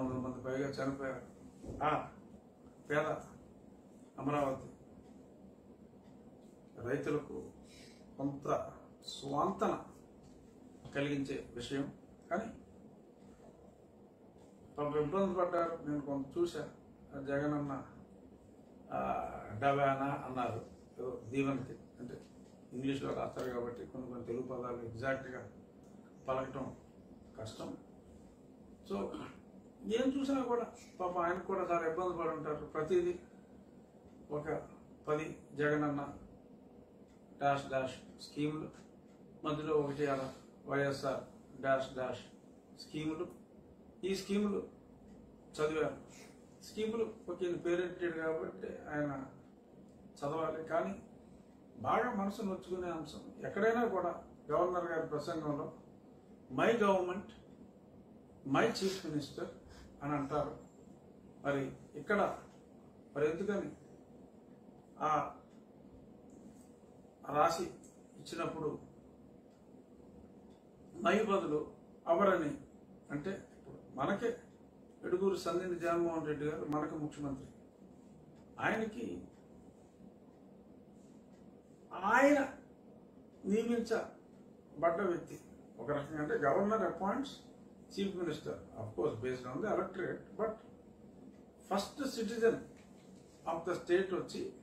వందల మంది పైగా చనిపోయారు ఆ పేద అమరావతి రైతులకు కొంత స్వాంతన కలిగించే విషయం కానీ పాపం ఇబ్బంది పడ్డారు నేను కొంత చూశాను ఆ జగన్ అన్న ఆ, డవానా అన్నారు ఏదో దీవెనకి అంటే ఇంగ్లీష్లో రాస్తారు కాబట్టి కొన్ని కొన్ని తెలుగు పదాలు ఎగ్జాక్ట్గా పలకటం కష్టం సో ఏం చూసినా కూడా పాప ఆయనకు కూడా చాలా ఇబ్బంది పడి ఉంటారు ప్రతిదీ ఒక పది జగన్ అన్న డాష్ డాష్ స్కీములు మధ్యలో ఒకటి అలా వైఎస్ఆర్ డాష్ డాష్ స్కీములు ఈ స్కీములు చదివారు స్కీములు ఒక పేరెంటెడ్ కాబట్టి ఆయన చదవాలి కానీ బాగా మనసు నొచ్చుకునే అంశం ఎక్కడైనా కూడా గవర్నర్ గారి ప్రసంగంలో my government my chief minister అని అంటారు మరి ఇక్కడ మరి ఎందుకని ఆ రాసి ఇచ్చినప్పుడు మై బదులు అవరని అంటే ఇప్పుడు మనకే ఎడుగురు సందిని జగన్మోహన్ రెడ్డి గారు మనకు ముఖ్యమంత్రి ఆయనకి ఆయన నియమించబడ్డ వ్యక్తి ఒక రకంగా అంటే governor appoints chief minister of course based on the electorate but first citizen of the state వచ్చి